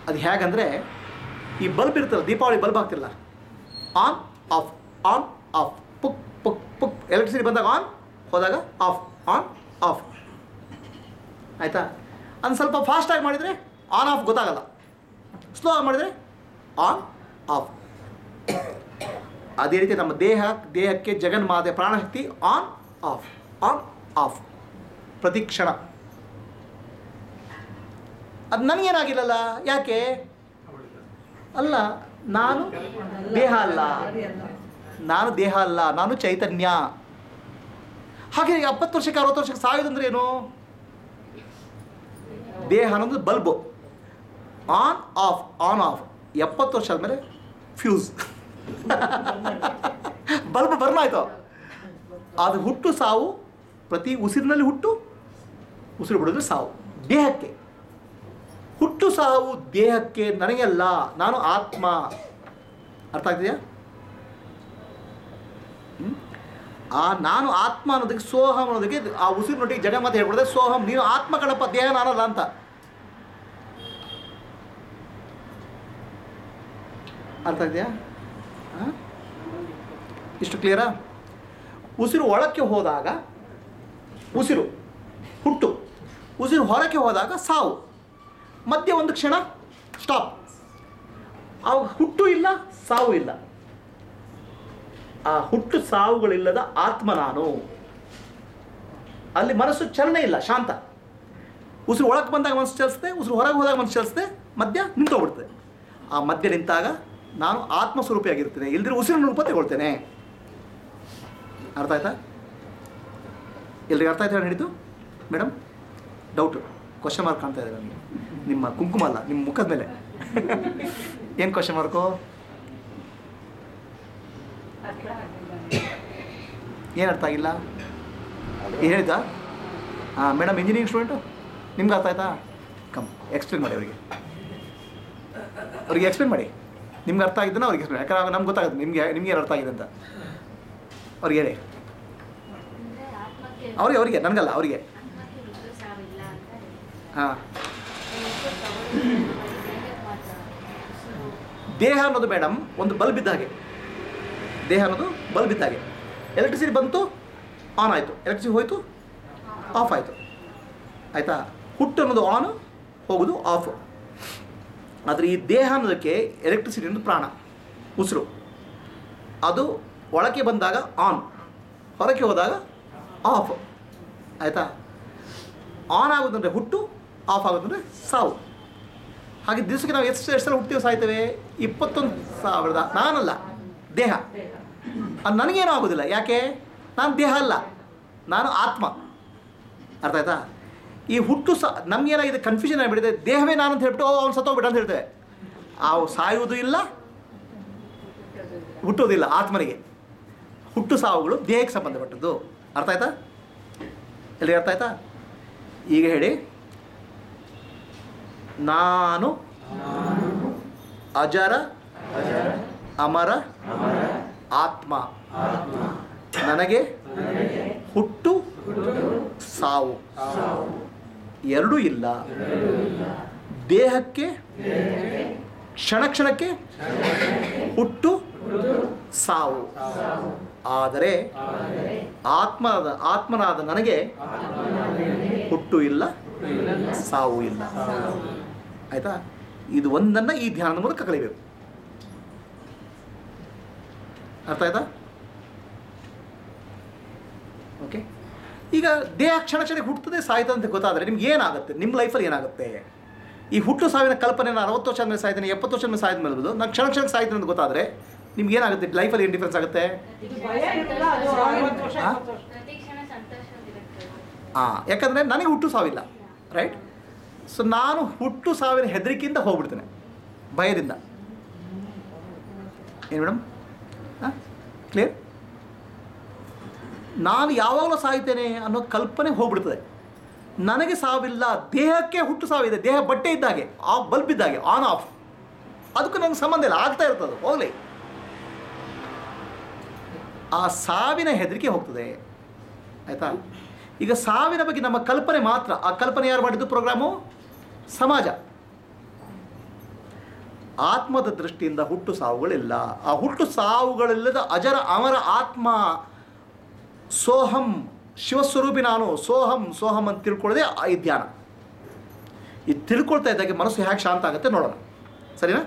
ಅದು ಹೇಗಂದರೆ ಈ ಬಲ್ಬ್ ಇರ್ತಲ್ಲ ದೀಪಾವಳಿ ಬಲ್ಬ್ ಹಾಕ್ತಿರಲ್ಲ ಆನ್ ಆಫ್ ಆನ್ ಆಫ್ ಪುಕ್ ಪುಕ್ ಪುಕ್ ಎಲೆಕ್ಟ್ರಿಸಿಟಿ ಬಂದಾಗ ಆನ್ ಹೋದಾಗ ಆಫ್ ಆನ್ ಆಫ್ ಆಯಿತಾ ಅದನ್ನು ಸ್ವಲ್ಪ ಫಾಸ್ಟಾಗಿ ಮಾಡಿದರೆ ಆನ್ ಆಫ್ ಗೊತ್ತಾಗಲ್ಲ ಸ್ಲೋ ಆಗಿ ಮಾಡಿದರೆ ಆನ್ ಆಫ್ ಅದೇ ರೀತಿ ನಮ್ಮ ದೇಹ ದೇಹಕ್ಕೆ ಜಗನ್ಮಾತೆ ಪ್ರಾಣಶಕ್ತಿ ಆನ್ ಆಫ್ ಆನ್ ಆಫ್ ಪ್ರತಿ ಕ್ಷಣ ಅದು ನನಗೇನಾಗಿಲ್ಲಲ್ಲ ಯಾಕೆ ಅಲ್ಲ ನಾನು ದೇಹ ಅಲ್ಲ ನಾನು ದೇಹ ಅಲ್ಲ ನಾನು ಚೈತನ್ಯ ಹಾಗೆ ಎಪ್ಪತ್ತು ವರ್ಷಕ್ಕೆ ಅರವತ್ತು ವರ್ಷಕ್ಕೆ ಸಾಯೋದಂದ್ರೆ ಏನು ದೇಹ ಅನ್ನೋದು bulb on off on off ಎಪ್ಪತ್ತು ವರ್ಷ ಆದಮೇಲೆ ಫ್ಯೂಸ್ ಬಲ್ಬ್ ಬರ್ನ್ ಆಯ್ತು ಅದು ಹುಟ್ಟು ಸಾವು ಪ್ರತಿ ಉಸಿರಿನಲ್ಲಿ ಹುಟ್ಟು ಉಸಿರು ಬಿಡೋದು ಸಾವು ದೇಹಕ್ಕೆ ಹುಟ್ಟು ಸಾವು ದೇಹಕ್ಕೆ ನನಗೆಲ್ಲ ನಾನು ಆತ್ಮ ಅರ್ಥ ಆಗ್ತಿದೆಯಾ ಹ್ಮ್? ಆ ನಾನು ಆತ್ಮ ಅನ್ನೋದಕ್ಕೆ ಸೋಹಂ ಅನ್ನೋದಕ್ಕೆ ಆ ಉಸಿರಿನೊಟ್ಟಿಗೆ ಜಗಮಾತೆ ಹೇಳ್ಬಿಡಿದೆ ಸೋಹಂ ನೀನು ಆತ್ಮ ಕಣಪ್ಪ ದೇಹ ನಾನಲ್ಲ ಅಂತ ಅರ್ಥ ಇದೆಯಾ ಇಷ್ಟು ಕ್ಲಿಯರಾ ಉಸಿರು ಒಳಕ್ಕೆ ಹೋದಾಗ ಉಸಿರು ಹುಟ್ಟು ಉಸಿರು ಹೊರಕ್ಕೆ ಹೋದಾಗ ಸಾವು ಮಧ್ಯೆ ಒಂದು ಕ್ಷಣ ಸ್ಟಾಪ್ ಅವಾಗ ಹುಟ್ಟು ಇಲ್ಲ ಸಾವು ಇಲ್ಲ ಆ ಹುಟ್ಟು ಸಾವುಗಳಿಲ್ಲದ ಆತ್ಮ ನಾನು ಅಲ್ಲಿ ಮನಸ್ಸು ಚಲನೆ ಇಲ್ಲ ಶಾಂತ ಉಸಿರು ಒಳಗೆ ಬಂದಾಗ ಮನಸ್ಸು ಚಲಿಸುತ್ತೆ ಉಸಿರು ಹೊರಗೆ ಹೋದಾಗ ಮನಸ್ಸು ಚಲಿಸುತ್ತೆ ಮಧ್ಯ ನಿಂತೋಗ್ಬಿಡ್ತದೆ ಆ ಮಧ್ಯ ನಿಂತಾಗ ನಾನು ಆತ್ಮ ಸ್ವರೂಪಿಯಾಗಿರ್ತೇನೆ ಇಲ್ದಿರ ಉಸಿರಿನ ರೂಪ ತಗೊಳ್ತೇನೆ ಅರ್ಥ ಆಯ್ತಾ ಎಲ್ರಿಗೆ ಅರ್ಥ ಆಯ್ತಾ ಹೇಳಿ ಹಿಡಿದು ಮೇಡಮ್ ಡೌಟು ಕ್ವಶನ್ ಮಾರ್ಕ್ ಕಾಣ್ತಾ ಇದೆ ನನಗೆ ನಿಮ್ಮ ಕುಂಕುಮ ಅಲ್ಲ ನಿಮ್ಮ ಮುಖದ ಮೇಲೆ ಏನು ಕ್ವಶನ್ ಮಾರ್ಕು ಏನು ಅರ್ಥ ಆಗಿಲ್ಲ ಏನು ಹೇಳಿದ್ದ ಹಾಂ ಮೇಡಮ್ ಇಂಜಿನಿಯರಿಂಗ್ ಸ್ಟೂಡೆಂಟು ನಿಮ್ಗೆ ಅರ್ಥ ಆಯ್ತಾ ಕಮ್ ಎಕ್ಸ್ಪ್ಲೇನ್ ಮಾಡಿ ಅವರಿಗೆ ಅವ್ರಿಗೆ ಎಕ್ಸ್ಪ್ಲೇನ್ ಮಾಡಿ ನಿಮ್ಗೆ ಅರ್ಥ ಆಗಿದ್ದನ್ನ ಅವ್ರಿಗೆ ಎಕ್ಸ್ಪ್ಲೇನ್ ಯಾಕಂದ್ರೆ ಆಗ ನಮ್ಗೆ ಗೊತ್ತಾಗುತ್ತೆ ನಿಮಗೆ ನಿಮ್ಗೆ ಏನು ಅರ್ಥ ಆಗಿದೆ ಅಂತ ಅವ್ರಿಗೆ ಹೇಳಿ ಅಂದ್ರೆ ಆತ್ಮಕ್ಕೆ ಅವ್ರಿಗೆ ಅವರಿಗೆ ನನಗಲ್ಲ ಅವರಿಗೆ ಆತ್ಮಕ್ಕೆ ಹುಟ್ಟು ಸಾವಿಲ್ಲ ಅಂತ ಹೇಳಿ. ಹಾಂ ಹುಟ್ಟು ತಗೊಳ್ಳಿ, ದೇಹಕ್ಕೆ ಮಾತ್ರ ಉಸಿರು ದೇಹ ಅನ್ನೋದು ಮೇಡಮ್ ಒಂದು ಬಲ್ಬ್ ಇದ್ದ ಹಾಗೆ ದೇಹ ಅನ್ನೋದು ಬಲ್ಬ್ ಇದ್ದ ಹಾಗೆ ಎಲೆಕ್ಟ್ರಿಸಿಟಿ ಬಂತು ಆನ್ ಆಯಿತು ಎಲೆಕ್ಟ್ರಿಸಿಟಿ ಹೋಯಿತು ಆಫ್ ಆಯಿತು ಆಯಿತಾ ಹುಟ್ಟು ಅನ್ನೋದು ಆನ್ ಹೋಗೋದು ಆಫ್ ಆದರೆ ಈ ದೇಹ ಅನ್ನೋದಕ್ಕೆ ಎಲೆಕ್ಟ್ರಿಸಿಟಿ ಅನ್ನೋದು ಪ್ರಾಣ ಉಸಿರು ಅದು ಒಳಕ್ಕೆ ಬಂದಾಗ ಆನ್ ಹೊರಕ್ಕೆ ಹೋದಾಗ ಆಫ್ ಆಯಿತಾ ಆನ್ ಆಗೋದಂದರೆ ಹುಟ್ಟು ಆಫ್ ಆಗೋದಂದರೆ ಸಾವು ಹಾಗೆ ದಿವಸಕ್ಕೆ ನಾವು ಎಷ್ಟು ಎಷ್ಟು ಸಲ ಹುಡ್ತೀವಿ ಸಾಯ್ತೇವೆ ಇಪ್ಪತ್ತೊಂದು ಸಾವಿರದ ನಾನಲ್ಲ ದೇಹ ಅದು ನನಗೇನೂ ಆಗೋದಿಲ್ಲ ಯಾಕೆ ನಾನು ದೇಹ ಅಲ್ಲ ನಾನು ಆತ್ಮ ಅರ್ಥ ಆಯ್ತಾ ಈ ಹುಟ್ಟು ಸ ನಮಗೇನಾಗಿದೆ ಕನ್ಫ್ಯೂಷನ್ ಆಗಿಬಿಟ್ಟಿದೆ ದೇಹವೇ ನಾನು ಅಂತ ಹೇಳ್ಬಿಟ್ಟು ಓ ಅವ್ನು ಸತ್ತೋಗ್ಬಿಟ್ಟ ಅಂತ ಹೇಳ್ತೇವೆ ಆ ಸಾಯುವುದು ಇಲ್ಲ ಹುಟ್ಟೋದಿಲ್ಲ ಆತ್ಮನಿಗೆ ಹುಟ್ಟು ಸಾವುಗಳು ದೇಹಕ್ಕೆ ಸಂಬಂಧಪಟ್ಟದ್ದು ಅರ್ಥ ಆಯ್ತಾ ಎಲ್ಲಿ ಅರ್ಥ ಆಯ್ತಾ ಈಗ ಹೇಳಿ ನಾನು ಅಜರ ಅಮರ ಆತ್ಮ ನನಗೆ ಹುಟ್ಟು ಸಾವು ಎರಡೂ ಇಲ್ಲ ದೇಹಕ್ಕೆ ಕ್ಷಣ ಕ್ಷಣಕ್ಕೆ ಹುಟ್ಟು ಸಾವು ಆದರೆ ಆತ್ಮನಾದ ಆತ್ಮನಾದ ನನಗೆ ಹುಟ್ಟು ಇಲ್ಲ ಸಾವು ಇಲ್ಲ ಆಯ್ತಾ ಇದು ಒಂದನ್ನು ಈ ಧ್ಯಾನದ ಮೂಲಕ ಕಲಿಬೇಕು ಅರ್ಥ ಆಯ್ತಾ ಓಕೆ ಈಗ ದೇಹ ಕ್ಷಣ ಕ್ಷಣಕ್ಕೆ ಹುಟ್ಟುತ್ತದೆ ಸಾಯ್ತದೆ ಅಂತ ಗೊತ್ತಾದರೆ ನಿಮ್ಗೆ ಏನಾಗುತ್ತೆ ನಿಮ್ಮ ಲೈಫಲ್ಲಿ ಏನಾಗುತ್ತೆ ಈ ಹುಟ್ಟು ಸಾವಿನ ಕಲ್ಪನೆ ನಾನು ಅರವತ್ತು ವರ್ಷ ಮೇಲೆ ಸಾಯ್ತೇನೆ ಎಪ್ಪತ್ತು ವರ್ಷ ಮೇಲೆ ಸಾಯ್ದ ಮೇಲೆ ನಾನು ಕ್ಷಣ ಕ್ಷಣಕ್ಕೆ ಸಾಯ್ತೇನೆ ಅಂತ ಗೊತ್ತಾದರೆ ನಿಮ್ಗೆ ಏನಾಗುತ್ತೆ ಲೈಫಲ್ಲಿ ಏನು ಡಿಫ್ರೆನ್ಸ್ ಆಗುತ್ತೆ ಇದು ಭಯ ಇರಲ್ಲ ಅದು ಅರವತ್ತು ವರ್ಷ ಹಾ? ಇಪ್ಪತ್ತು ವರ್ಷ ಪ್ರತಿ ಕ್ಷಣ ಸಂತೋಷವಾಗಿರುತ್ತೆ ಹಾಂ ಯಾಕಂದರೆ ನನಗೆ ಹುಟ್ಟು ಸಾವಿಲ್ಲ ರೈಟ್ ಸೊ ನಾನು ಹುಟ್ಟು ಸಾವಿನ ಹೆದರಿಕೆಯಿಂದ ಹೋಗ್ಬಿಡ್ತೇನೆ ಭಯದಿಂದ ಏನು ಮೇಡಮ್ ಹಾಂ ಕ್ಲಿಯರ್ ನಾನು ಯಾವಾಗಲೂ ಸಾಯ್ತೇನೆ ಅನ್ನೋ ಕಲ್ಪನೆ ಹೋಗ್ಬಿಡ್ತದೆ ನನಗೆ ಸಾವಿಲ್ಲ ದೇಹಕ್ಕೆ ಹುಟ್ಟು ಸಾವಿದೆ ದೇಹ ಬಟ್ಟೆ ಇದ್ದಾಗೆ ಆ ಬಲ್ಬ್ ಇದ್ದಾಗೆ ಆನ್ ಆಫ್ ಅದಕ್ಕೂ ನನಗೆ ಸಂಬಂಧ ಇಲ್ಲ ಆಗ್ತಾ ಇರ್ತದೆ ಹೋಗಲಿ ಆ ಸಾವಿನ ಹೆದರಿಕೆ ಹೋಗ್ತದೆ ಆಯಿತಾ ಈಗ ಸಾವಿನ ಬಗ್ಗೆ ನಮ್ಮ ಕಲ್ಪನೆ ಮಾತ್ರ ಆ ಕಲ್ಪನೆ ಯಾರು ಮಾಡಿದ್ದು ಪ್ರೋಗ್ರಾಮು ಸಮಾಜ ಆತ್ಮದ ದೃಷ್ಟಿಯಿಂದ ಹುಟ್ಟು ಸಾವುಗಳಿಲ್ಲ ಆ ಹುಟ್ಟು ಸಾವುಗಳಿಲ್ಲದ ಅಜರ ಅಮರ ಆತ್ಮ ಸೋಹಂ ಶಿವಸ್ವರೂಪಿ ನಾನು ಸೋಹಂ ಸೋಹಂ ಅಂತ ತಿಳ್ಕೊಳ್ಳೋದೇ ಆ ಈ ಧ್ಯಾನ ಈ ತಿಳ್ಕೊಳ್ತಾ ಇದ್ದಾಗೆ ಮನಸ್ಸು ಹೇಗೆ ಶಾಂತ ಆಗುತ್ತೆ ನೋಡೋಣ ಸರಿನಾ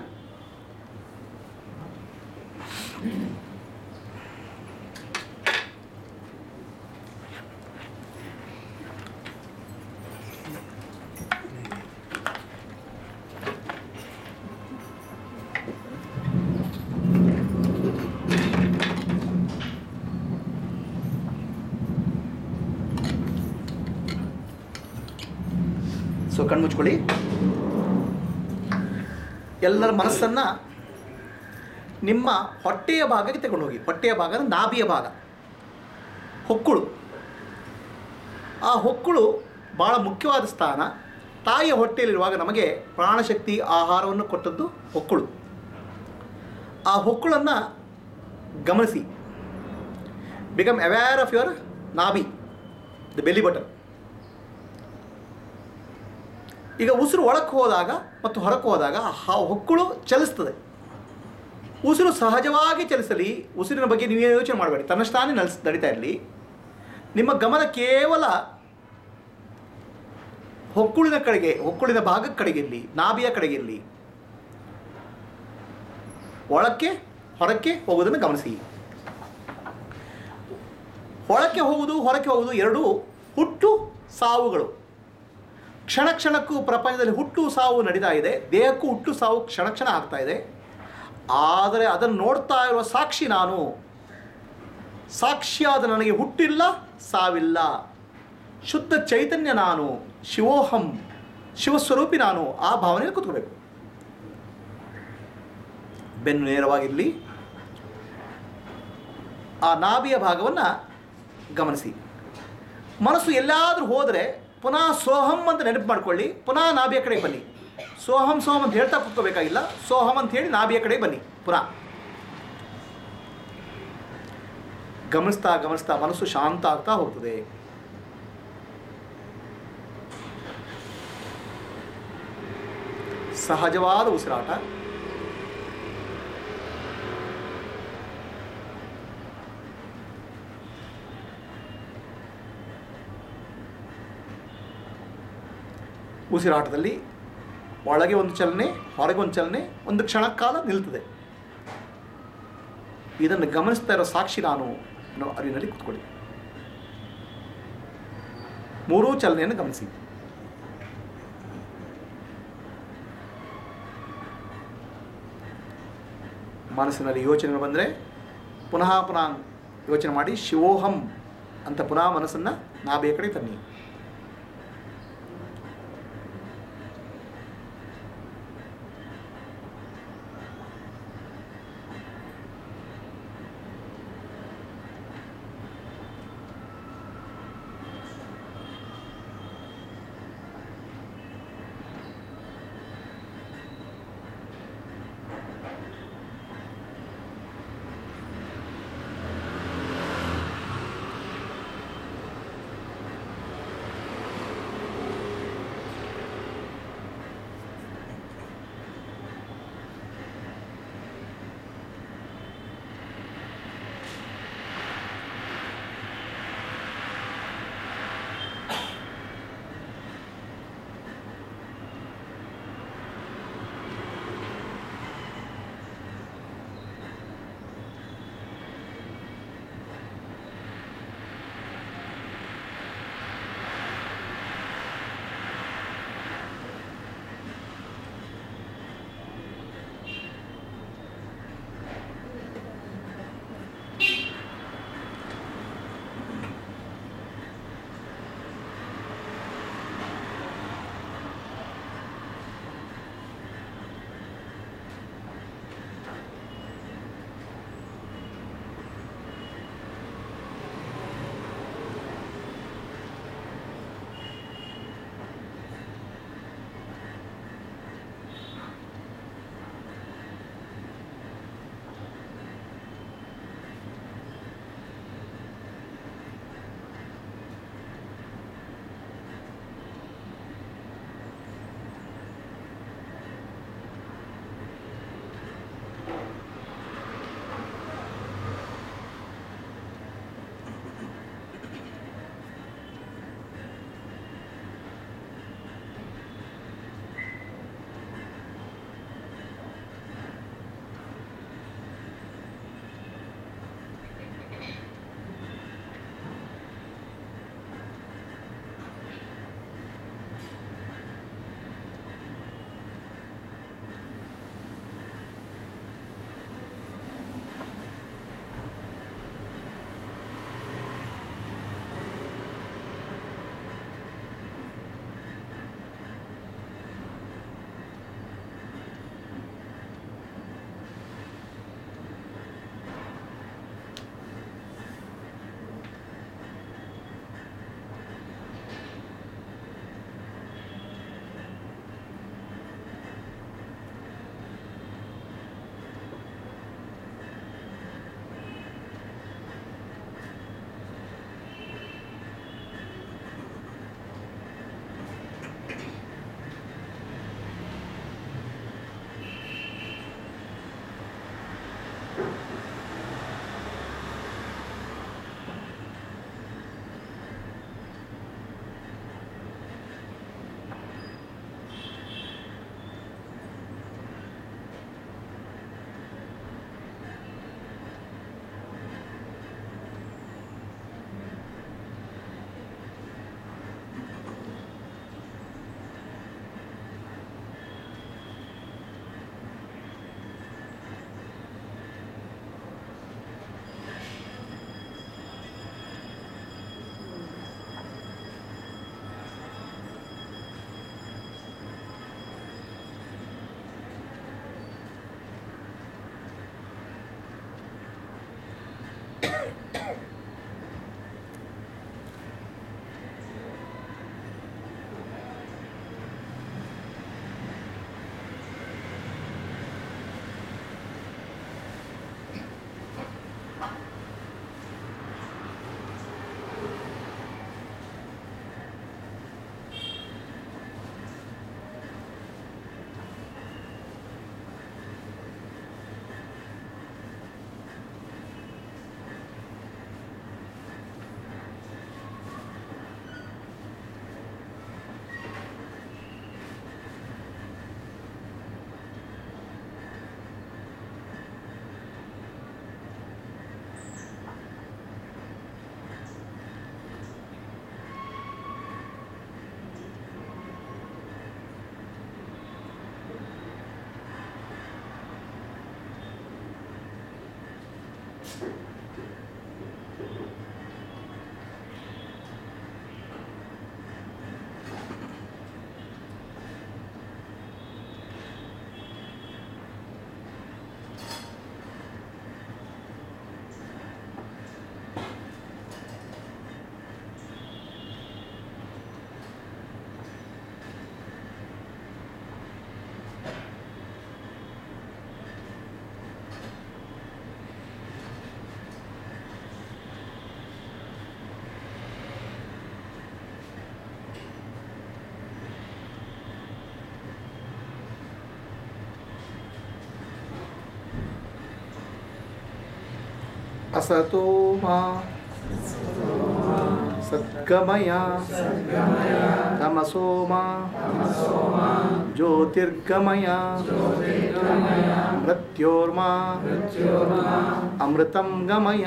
ಸೊ ಕಣ್ಮುಚ್ಕೊಳ್ಳಿ ಎಲ್ಲರ ಮನಸ್ಸನ್ನು ನಿಮ್ಮ ಹೊಟ್ಟೆಯ ಭಾಗಕ್ಕೆ ತಗೊಂಡು ಹೋಗಿ ಹೊಟ್ಟೆಯ ಭಾಗ ಅಂದ್ರೆ ನಾಭಿಯ ಭಾಗ ಹೊಕ್ಕುಳು ಆ ಹೊಕ್ಕುಳು ಭಾಳ ಮುಖ್ಯವಾದ ಸ್ಥಾನ ತಾಯಿಯ ಹೊಟ್ಟೆಯಲ್ಲಿರುವಾಗ ನಮಗೆ ಪ್ರಾಣಶಕ್ತಿ ಆಹಾರವನ್ನು ಕೊಟ್ಟದ್ದು ಹೊಕ್ಕುಳು ಆ ಹೊಕ್ಕುಳನ್ನು ಗಮನಿಸಿ ಬಿಕಮ್ ಅವೇರ್ ಆಫ್ ಯುವರ್ ನಾಭಿ ದ ಬೆಲಿ ಬಟನ್ ಈಗ ಉಸಿರು ಒಳಕ್ಕೆ ಹೋದಾಗ ಮತ್ತು ಹೊರಕ್ಕೆ ಹೋದಾಗ ಆ ಹೊಕ್ಕುಳು ಚಲಿಸ್ತದೆ ಉಸಿರು ಸಹಜವಾಗಿ ಚಲಿಸಲಿ ಉಸಿರಿನ ಬಗ್ಗೆ ನೀವೇ ಯೋಚನೆ ಮಾಡಬೇಡಿ ತನ್ನಷ್ಟಾನೇ ನಲ್ಸ್ ನಡೀತಾ ಇರಲಿ ನಿಮ್ಮ ಗಮನ ಕೇವಲ ಹೊಕ್ಕುಳಿನ ಕಡೆಗೆ ಹೊಕ್ಕುಳಿನ ಭಾಗದ ಕಡೆಗೆ ಇರಲಿ ನಾಭಿಯ ಕಡೆಗೆ ಇರಲಿ ಒಳಕ್ಕೆ ಹೊರಕ್ಕೆ ಹೋಗೋದನ್ನು ಗಮನಿಸಿ ಒಳಕ್ಕೆ ಹೋಗುವುದು ಹೊರಕ್ಕೆ ಹೋಗುವುದು ಎರಡೂ ಹುಟ್ಟು ಸಾವುಗಳು ಕ್ಷಣ ಕ್ಷಣಕ್ಕೂ ಪ್ರಪಂಚದಲ್ಲಿ ಹುಟ್ಟು ಸಾವು ನಡೀತಾ ಇದೆ ದೇಹಕ್ಕೂ ಹುಟ್ಟು ಸಾವು ಕ್ಷಣ ಕ್ಷಣ ಆಗ್ತಾ ಇದೆ ಆದರೆ ಅದನ್ನು ನೋಡ್ತಾ ಇರುವ ಸಾಕ್ಷಿ ನಾನು ಸಾಕ್ಷಿಯಾದ ನನಗೆ ಹುಟ್ಟಿಲ್ಲ ಸಾವಿಲ್ಲ ಶುದ್ಧ ಚೈತನ್ಯ ನಾನು ಶಿವೋಹಂ ಶಿವಸ್ವರೂಪಿ ನಾನು ಆ ಭಾವನೆಯಲ್ಲಿ ಕೂತ್ಕೋಬೇಕು ಬೆನ್ನು ನೇರವಾಗಿರಲಿ ಆ ನಾಭಿಯ ಭಾಗವನ್ನು ಗಮನಿಸಿ ಮನಸ್ಸು ಎಲ್ಲಾದರೂ ಹೋದರೆ ಪುನಃ ಸೋಹಂ ಅಂತ ನೆನಪು ಮಾಡ್ಕೊಳ್ಳಿ ಪುನಃ ನಾಭಿಯ ಕಡೆ ಬನ್ನಿ ಸೋಹಂ ಸೋಹಂ ಅಂತ ಹೇಳ್ತಾ ಕೂತ್ಕೋಬೇಕಾಗಿಲ್ಲ ಸೋಹಂ ಅಂತ ಹೇಳಿ ನಾಭಿಯ ಕಡೆ ಬನ್ನಿ ಪುನಃ ಗಮನಿಸ್ತಾ ಗಮನಿಸ್ತಾ ಮನಸ್ಸು ಶಾಂತ ಆಗ್ತಾ ಹೋಗ್ತದೆ ಸಹಜವಾದ ಉಸಿರಾಟ ಉಸಿರಾಟದಲ್ಲಿ ಒಳಗೆ ಒಂದು ಚಲನೆ ಹೊರಗೆ ಒಂದು ಚಲನೆ ಒಂದು ಕ್ಷಣ ಕಾಲ ನಿಲ್ತದೆ ಇದನ್ನು ಗಮನಿಸ್ತಾ ಇರೋ ಸಾಕ್ಷಿ ನಾನು ಅನ್ನೋ ಅರಿವಿನಲ್ಲಿ ಕೂತ್ಕೊಳ್ಳಿ ಮೂರೂ ಚಲನೆಯನ್ನು ಗಮನಿಸಿ ಮನಸ್ಸಿನಲ್ಲಿ ಯೋಚನೆಗಳು ಬಂದರೆ ಪುನಃ ಪುನಃ ಯೋಚನೆ ಮಾಡಿ ಶಿವೋಹಂ ಅಂತ ಪುನಃ ಮನಸ್ಸನ್ನು ನಾಭೆಯ ಕಡೆ ತನ್ನಿ असतो मा सद्गमय तमसो मा ज्योतिर्गमय मृत्योर्मा अमृतं गमय